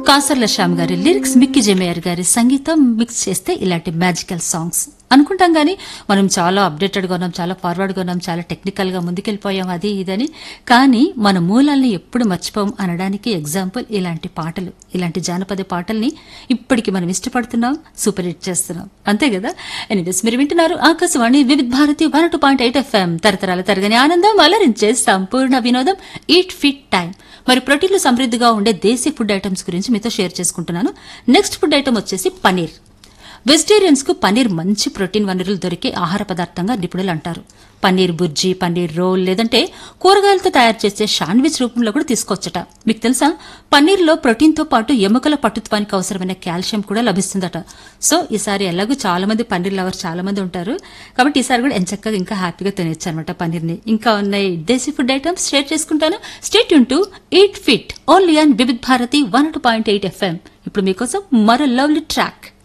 కాసర్ల శ్యామ్ గారి lyrics Mickey J Meyer గారి సంగీతం మిక్స్ చేస్తే ఇలాంటి మ్యాజికల్ సాంగ్స్ అనుకుంటాం కానీ మనం చాలా అప్డేటెడ్గా ఉన్నాం చాలా ఫార్వర్డ్గా ఉన్నాం చాలా టెక్నికల్గా ముందుకెళ్ళిపోయాం అది ఇదని కానీ మన మూలాల్ని ఎప్పుడు మర్చిపోం అనడానికి ఎగ్జాంపుల్ ఇలాంటి పాటలు ఇలాంటి జానపద పాటల్ని ఇప్పటికి మనం ఇష్టపడుతున్నాం సూపర్ హిట్ చేస్తున్నాం అంతే కదా ఎనీవేస్ మీరు వింటున్నారు Akashvani Vividh Bharati one two point eight FM తరతరాల తరగని ఆనందం అలరించే సంపూర్ణ వినోదం ఈట్ ఫిట్ టైం మరి ప్రోటీన్లు సమృద్ధిగా ఉండే దేశీ ఫుడ్ ఐటమ్స్ గురించి మీతో షేర్ చేసుకుంటున్నాను నెక్స్ట్ ఫుడ్ ఐటమ్ వచ్చేసి పనీర్ వెజిటేరియన్స్ కు పనీర్ మంచి ప్రోటీన్ వనరులు దొరికే ఆహార పదార్థంగా నిపుణులు అంటారు పన్నీర్ బుర్జీ పన్నీర్ రోల్ లేదంటే కూరగాయలతో తయారు చేసే శాండ్విచ్ రూపంలో కూడా తీసుకోవచ్చట మీకు తెలుసా పన్నీర్లో ప్రోటీన్తో పాటు ఎముకల పట్టుత్వానికి అవసరమైన కాల్షియం కూడా లభిస్తుందట సో ఈసారి ఎలాగో చాలా మంది పన్నీర్ లవర్ చాలా మంది ఉంటారు కాబట్టి ఈసారి కూడా ఎంచక్కగా ఇంకా హ్యాపీగా తినచ్చు అనమాట పన్నీర్ని ఇంకా ఉన్నాయి దేశీ ఫుడ్ ఐటమ్స్ షేర్ చేసుకుంటాను stay to eat fit only and Vividh Bharati one two point eight FM ఇప్పుడు మీకోసం మరో లవ్లీ ట్రాక్